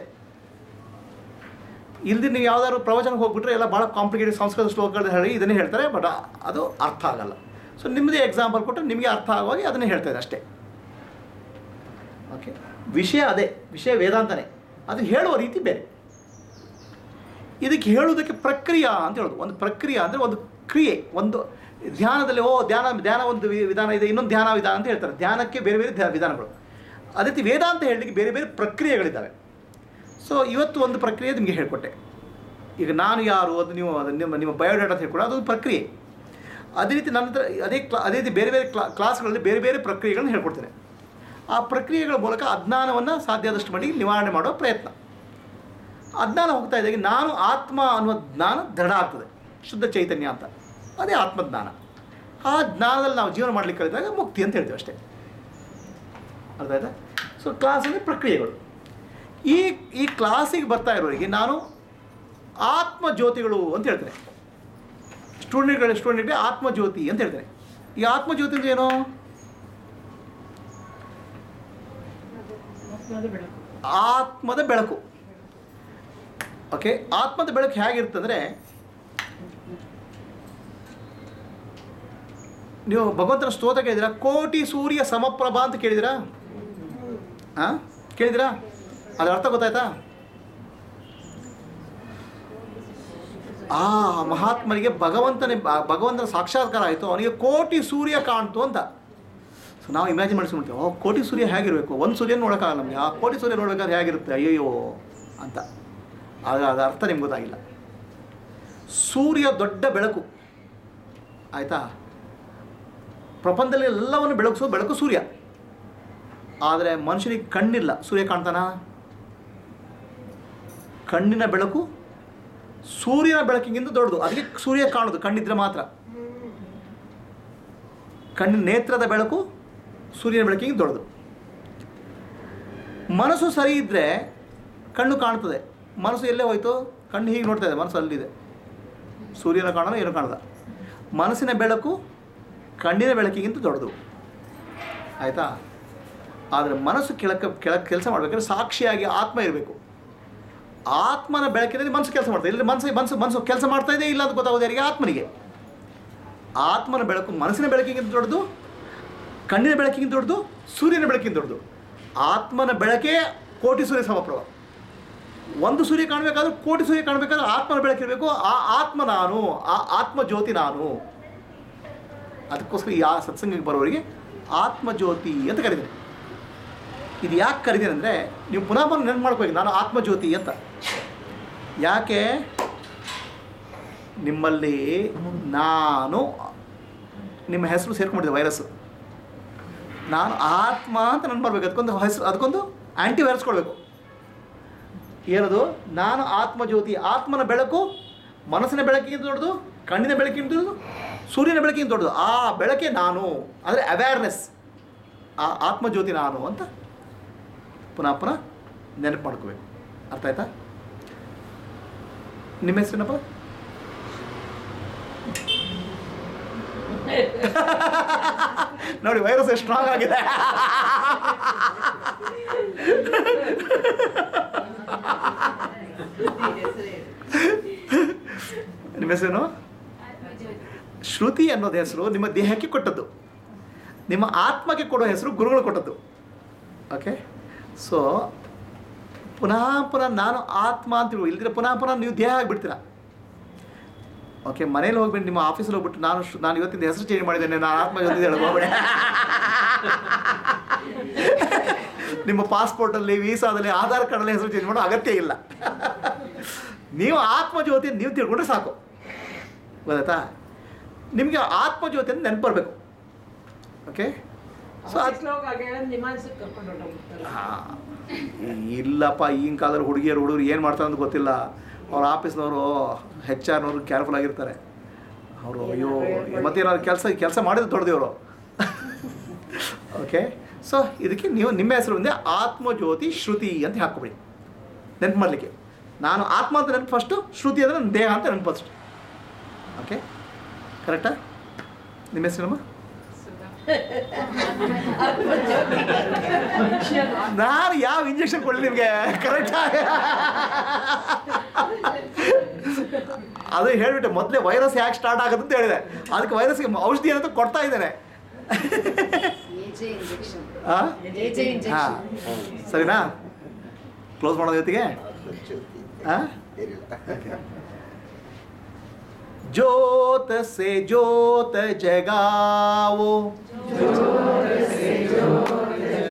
ಇಲ್ದಿ ನೀವು ಯಾವ್ದಾದ್ರು ಪ್ರವಚನಕ್ಕೆ ಹೋಗ್ಬಿಟ್ರೆ ಎಲ್ಲ ಭಾಳ ಕಾಂಪ್ಲಿಕೇಟೆಡ್ ಸಂಸ್ಕೃತ ಶ್ಲೋಕಗಳು ಹೇಳಿ ಇದನ್ನೇ ಹೇಳ್ತಾರೆ ಬಟ್ ಅದು ಅರ್ಥ ಆಗಲ್ಲ ಸೊ ನಿಮ್ಮದೇ ಎಕ್ಸಾಂಪಲ್ ಕೊಟ್ಟರೆ ನಿಮಗೆ ಅರ್ಥ ಆಗುವಾಗ ಅದನ್ನೇ ಹೇಳ್ತಾ ಇದೆ ಅಷ್ಟೇ ಓಕೆ ವಿಷಯ ಅದೇ ವಿಷಯ ವೇದಾಂತನೇ ಅದು ಹೇಳುವ ರೀತಿ ಬೇರೆ ಇದಕ್ಕೆ ಹೇಳುವುದಕ್ಕೆ ಪ್ರಕ್ರಿಯೆ ಅಂತ ಹೇಳೋದು ಒಂದು ಪ್ರಕ್ರಿಯೆ ಅಂದರೆ ಒಂದು ಕ್ರಿಯೆ ಒಂದು ಧ್ಯಾನದಲ್ಲಿ ಓ ಧ್ಯಾನ ಧ್ಯಾನ ಒಂದು ವಿ- ವಿಧಾನ ಇದೆ ಇನ್ನೊಂದು ಧ್ಯಾನ ವಿಧಾನ ಅಂತ ಹೇಳ್ತಾರೆ ಧ್ಯಾನಕ್ಕೆ ಬೇರೆ ಬೇರೆ ಧ್ಯ- ವಿಧಾನಗಳು ಅದೇ ರೀತಿ ವೇದಾಂತ ಹೇಳಲಿಕ್ಕೆ ಬೇರೆ ಬೇರೆ ಪ್ರಕ್ರಿಯೆಗಳಿದ್ದಾವೆ ಸೊ ಇವತ್ತು ಒಂದು ಪ್ರಕ್ರಿಯೆ ನಿಮಗೆ ಹೇಳ್ಕೊಟ್ಟೆ ಈಗ ನಾನು ಯಾರು ಅದು ನೀವು ಅದು ನಿಮ್ಮ ನಿಮ್ಮ ಬಯೋಡಾಟಾ ಅಂತ ಹೇಳ್ಕೊಡೋ ಅದೊಂದು ಪ್ರಕ್ರಿಯೆ ಅದೇ ರೀತಿ ನನ್ನ ಹತ್ರ ಅದೇ ಕ್ಲಾ ಅದೇ ರೀತಿ ಬೇರೆ ಬೇರೆ ಕ್ಲಾ ಕ್ಲಾಸ್ಗಳಲ್ಲಿ ಬೇರೆ ಬೇರೆ ಪ್ರಕ್ರಿಯೆಗಳನ್ನ ಹೇಳ್ಕೊಡ್ತೇನೆ ಆ ಪ್ರಕ್ರಿಯೆಗಳ ಮೂಲಕ ಅಜ್ಞಾನವನ್ನು ಸಾಧ್ಯ ಆದಷ್ಟು ಮಟ್ಟಿಗೆ ನಿವಾರಣೆ ಮಾಡೋ ಪ್ರಯತ್ನ ಅಜ್ಞಾನ ಹೋಗ್ತಾ ಇದ್ದಾಗೆ ನಾನು ಆತ್ಮ ಅನ್ನೋ ಜ್ಞಾನ ದೃಢ ಆಗ್ತದೆ ಶುದ್ಧ ಚೈತನ್ಯ ಅಂತ ಅದೇ ಆತ್ಮಜ್ಞಾನ ಆ ಜ್ಞಾನದಲ್ಲಿ ನಾವು ಜೀವನ ಮಾಡಲಿಕ್ಕೆ ಕಲಿತಾಗ ಮುಕ್ತಿ ಅಂತ ಹೇಳ್ತೀವಿ ಅಷ್ಟೇ ಅರ್ಥ ಆಯ್ತಾ ಸೊ ಕ್ಲಾಸ್ ಅಂದರೆ ಪ್ರಕ್ರಿಯೆಗಳು ಈ ಈ ಕ್ಲಾಸಿಗೆ ಬರ್ತಾ ಇರೋರಿಗೆ ನಾನು ಆತ್ಮ ಜ್ಯೋತಿಗಳು ಅಂತ ಹೇಳ್ತೇನೆ ಸ್ಟೂಡೆಂಟ್ಗಳು ಸ್ಟೂಡೆಂಟ್ಗೆ ಆತ್ಮಜ್ಯೋತಿ ಅಂತ ಹೇಳ್ತೇನೆ ಈ ಆತ್ಮಜ್ಯೋತಿ ಅಂದ್ರೆ ಏನು ಆತ್ಮದ ಬೆಳಕು ಆತ್ಮದ ಬೆಳಕು ಓಕೆ ಆತ್ಮದ ಬೆಳಕು ಹೇಗಿರ್ತಂದ್ರೆ ನೀವು ಭಗವಂತನ ಸ್ತೋತ್ರ ಕೇಳಿದಿರಾ ಕೋಟಿ ಸೂರ್ಯ ಸಮಪ್ರಭಾ ಅಂತ ಕೇಳಿದಿರಾ ಹಾಂ ಕೇಳಿದಿರಾ ಅದ್ರ ಅರ್ಥ ಗೊತ್ತಾಯ್ತಾ ಆ ಮಹಾತ್ಮನಿಗೆ ಭಗವಂತನೇ ಭ- ಭಗವಂತನ ಸಾಕ್ಷಾತ್ಕಾರ ಆಯಿತು ಅವನಿಗೆ ಕೋಟಿ ಸೂರ್ಯ ಕಾಣ್ತು ಅಂತ ಸೊ ನಾವು ಇಮ್ಯಾಜಿನ್ ಮಾಡಿಸ್ಬಿಡ್ತೀವಿ ಓ ಕೋಟಿ ಸೂರ್ಯ ಹೇಗಿರಬೇಕು ಒಂದು ಸೂರ್ಯನ ನೋಡೋಕ್ಕಾಗಲ್ಲ ನಮಗೆ ಆ ಕೋಟಿ ಸೂರ್ಯ ನೋಡೋಕ್ಕಾದ್ರೆ ಹೇಗಿರುತ್ತೆ ಅಯ್ಯಯ್ಯೋ ಅಂತ ಆಗ ಅದರ ಅರ್ಥ ನಿಮ್ಗೆ ಗೊತ್ತಾಗಿಲ್ಲ ಸೂರ್ಯ ದೊಡ್ಡ ಬೆಳಕು ಆಯಿತಾ ಪ್ರಪಂಚದಲ್ಲಿ ಎಲ್ಲವನ್ನು ಬೆಳಗಿಸೋ ಬೆಳಕು ಸೂರ್ಯ ಆದರೆ ಮನುಷ್ಯನಿಗೆ ಕಣ್ಣಿಲ್ಲ ಸೂರ್ಯ ಕಾಣ್ತಾನ ಕಣ್ಣಿನ ಬೆಳಕು ಸೂರ್ಯನ ಬೆಳಕಿಗಿಂತ ದೊಡ್ಡದು ಅದಕ್ಕೆ ಸೂರ್ಯ ಕಾಣೋದು ಕಣ್ಣಿದ್ರೆ ಮಾತ್ರ ಕಣ್ಣಿನ ನೇತ್ರದ ಬೆಳಕು ಸೂರ್ಯನ ಬೆಳಕಿಗೆ ದೊಡ್ಡದು ಮನಸ್ಸು ಸರಿ ಇದ್ದರೆ ಕಣ್ಣು ಕಾಣ್ತದೆ ಮನಸ್ಸು ಎಲ್ಲೇ ಹೋಯ್ತು ಕಣ್ಣು ಹೀಗೆ ನೋಡ್ತಾ ಇದೆ ಮನಸ್ಸು ಅಲ್ಲಿದೆ ಸೂರ್ಯನ ಕಾಣೋಣ ಏನು ಕಾಣದ ಮನಸ್ಸಿನ ಬೆಳಕು ಕಣ್ಣಿನ ಬೆಳಕಿಗಿಂತ ದೊಡ್ಡದು ಆಯಿತಾ ಆದರೆ ಮನಸ್ಸು ಕೆಳಕ್ಕೆ ಕೆಳಕ್ಕೆ ಕೆಲಸ ಮಾಡಬೇಕಾದ್ರೆ ಸಾಕ್ಷಿಯಾಗಿ ಆತ್ಮ ಇರಬೇಕು ಆತ್ಮನ ಬೆಳಕಿನಲ್ಲಿ ಮನಸ್ಸು ಕೆಲಸ ಮಾಡ್ತಾ ಇಲ್ಲ ಮನಸ್ಸು ಮನಸ್ಸು ಮನಸ್ಸು ಕೆಲಸ ಮಾಡ್ತಾ ಇದೆ ಇಲ್ಲ ಅಂತ ಗೊತ್ತಾಗೋದು ಯಾರಿಗೆ ಆತ್ಮನಿಗೆ ಆತ್ಮನ ಬೆಳಕು ಮನಸ್ಸಿನ ಬೆಳಕಿಗಿಂತ ದೊಡ್ಡದು ಕಣ್ಣಿನ ಬೆಳಕಿಗಿಂತ ದೊಡ್ಡದು ಸೂರ್ಯನ ಬೆಳಕಿಗಿಂತ ದೊಡ್ಡದು ಆತ್ಮನ ಬೆಳಕೇ ಕೋಟಿ ಸೂರ್ಯ ಸಮಪ್ರಭ ಒಂದು ಸೂರ್ಯ ಕಾಣಬೇಕಾದ್ರೆ ಕೋಟಿ ಸೂರ್ಯ ಕಾಣಬೇಕಾದ್ರೆ ಆತ್ಮನ ಬೆಳಕಿರಬೇಕು ಆ ಆತ್ಮ ನಾನು ಆ ಆತ್ಮ ಜ್ಯೋತಿ ನಾನು ಅದಕ್ಕೋಸ್ಕರ ಈ ಆ ಸತ್ಸಂಗಕ್ಕೆ ಬರೋರಿಗೆ ಆತ್ಮಜ್ಯೋತಿ ಅಂತ ಕರೀತಾರೆ ಇದು ಯಾಕೆ ಕರೀತೀನಿ ಅಂದರೆ ನೀವು ಪುನಃ ಬಂದು ನೆನಪು ಮಾಡ್ಕೋಬೇಕು ನಾನು ಆತ್ಮಜ್ಯೋತಿ ಅಂತ ಯಾಕೆ ನಿಮ್ಮಲ್ಲಿ ನಾನು ನಿಮ್ಮ ಹೆಸರು ಸೇರ್ಕೊಂಡಿದ್ದೆ ವೈರಸ್ಸು ನಾನು ಆತ್ಮ ಅಂತ ನೆನಪು ಮಾಡ್ಬೇಕು ಅದಕ್ಕೊಂದು ಹೆಸರು ಅದಕ್ಕೊಂದು ಆ್ಯಂಟಿ ವೈರಸ್ ಕೊಡಬೇಕು ಏನದು ನಾನು ಆತ್ಮಜ್ಯೋತಿ ಆತ್ಮನ ಬೆಳಕು ಮನಸ್ಸಿನ ಬೆಳಕಿಗಿಂತ ದೊಡ್ಡದು ಕಣ್ಣಿನ ಬೆಳಕಿಗಿಂತ ದೊಡ್ಡದು ಸೂರ್ಯನ ಬೆಳಕಿಗಿಂತ ದೊಡ್ಡದು ಆ ಬೆಳಕೆ ನಾನು ಅಂದರೆ ಅವೇರ್ನೆಸ್ ಆ ಆತ್ಮಜ್ಯೋತಿ ನಾನು ಅಂತ ಪುನಃ ಪುನಃ ನೆನಪು ಮಾಡ್ಕೋಬೇಕು ಅರ್ಥ ಆಯ್ತಾ ನಿಮ್ಮ ಹೆಸರೇನಪ್ಪ ನೋಡಿ ವೈರಸ್ ಎಷ್ಟು ಸ್ಟ್ರಾಂಗ್ ಆಗಿದೆ ನಿಮ್ಮ ಹೆಸರೇನು ಆತ್ಮಜ್ಯೋತಿ ಶ್ರುತಿ ಅನ್ನೋದು ಹೆಸರು ನಿಮ್ಮ ದೇಹಕ್ಕೆ ಕೊಟ್ಟದ್ದು ನಿಮ್ಮ ಆತ್ಮಕ್ಕೆ ಕೊಡೋ ಹೆಸರು ಗುರುಗಳು ಕೊಟ್ಟದ್ದು ಓಕೆ ಸೊ ಪುನಃ ಪುನಃ ನಾನು ಆತ್ಮ ಅಂತ ಹೇಳಿ ಇಲ್ದಿರ ಪುನಃ ಪುನಃ ನೀವು ದೇಹ ಆಗಿಬಿಡ್ತೀರ ಓಕೆ ಮನೇಲಿ ಹೋಗ್ಬಿಟ್ಟು ನಿಮ್ಮ ಆಫೀಸಲ್ಲಿ ಹೋಗ್ಬಿಟ್ಟು ನಾನು ಶ್- ನಾನು ಇವತ್ತಿಂದ ಹೆಸರು ಚೇಂಜ್ ಮಾಡಿದ್ದೇನೆ ನಾನು ಆತ್ಮ ಜೊತೆ ಹೋಗ್ಬೇಡ ನಿಮ್ಮ ಪಾಸ್ಪೋರ್ಟಲ್ಲಿ ವೀಸಾದಲ್ಲಿ ಆಧಾರ್ ಕಾರ್ಡಲ್ಲಿ ಹೆಸರು ಚೇಂಜ್ ಮಾಡೋ ಅಗತ್ಯ ಇಲ್ಲ ನೀವು ಆತ್ಮಜ್ಯೋತಿ ನೀವು ತಿಳ್ಕೊಂಡ್ರೆ ಸಾಕು ಗೊತ್ತಾಯ್ತಾ ನಿಮಗೆ ಆತ್ಮಜ್ಯೋತಿ ಅಂತ ನೆನಪು ಬರಬೇಕು ಓಕೆ ಸೊ ಅದು ಆಫೀಸ್ಗೆ ಹೋಗಿ ಹಾಗೆ ಹೇಳೋದು ನಿಮಾನ್ಸಕ್ಕೆ ಕರ್ಕೊಂಡು ಹೊರಟೋಗ್ಬಿಡ್ತಾರೆ ಆ, ಇಲ್ಲಪ್ಪ ಈಗಿನ ಕಾಲದಲ್ಲಿ ಹುಡುಗಿಯರು ಹುಡುಗರು ಏನು ಮಾಡ್ತಾರೆ ಅಂತ ಗೊತ್ತಿಲ್ಲ ಅವ್ರ ಆಫೀಸ್ನವರು ಹೆಚ್ ಆರ್ನವರು ಕೇರ್ಫುಲ್ ಆಗಿರ್ತಾರೆ ಅವರು ಅಯ್ಯೋ ಮತ್ತೇನಾದ್ರು ಕೆಲಸ ಕೆಲಸ ಮಾಡಿದ್ರೆ ದೊಡ್ಡದೇವರು ಓಕೆ ಸೊ ಇದಕ್ಕೆ ನೀವು ನಿಮ್ಮ ಹೆಸರು ಒಂದೇ ಆತ್ಮಜ್ಯೋತಿ ಶ್ರುತಿ ಅಂತ ಹಾಕ್ಕೊಬಿಡಿ ನೆನಪು ಮಾಡಲಿಕ್ಕೆ ನಾನು ಆತ್ಮ ಅಂತ ನೆನಪು ಫಸ್ಟು ಶ್ರುತಿ ಅಂದರೆ ನನ್ನ ದೇಹ ಅಂತ ನೆನಪು ಫಸ್ಟ್ ಓಕೆ ಕರೆಕ್ಟಾ ನಿಮ್ಮ ಹೆಸರಮ್ಮ ನಾನು ಯಾವ ಇಂಜೆಕ್ಷನ್ ಕೊಡಲಿ ನಿಮಗೆ ಕರೆಕ್ಟ್ ಅದು ಹೇಳ್ಬಿಟ್ಟೆ ಮೊದಲೇ ವೈರಸ್ ಯಾಕೆ ಸ್ಟಾರ್ಟ್ ಆಗುತ್ತೆ ಅಂತ ಹೇಳಿದೆ ಅದಕ್ಕೆ ವೈರಸ್ಗೆ ಔಷಧಿ ಏನಂತ ಕೊಡ್ತಾ ಇದ್ದೇನೆ ಎಜೆ ಇಂಜೆಕ್ಷನ್ ಆ? ಎಜೆ ಹಾ ಇಂಜೆಕ್ಷನ್ ಸರಿನಾ ಕ್ಲೋಸ್ ಮಾಡೋದು ಜೊತೆಗೆ ಆ? ज्योत से ज्योत जगाओ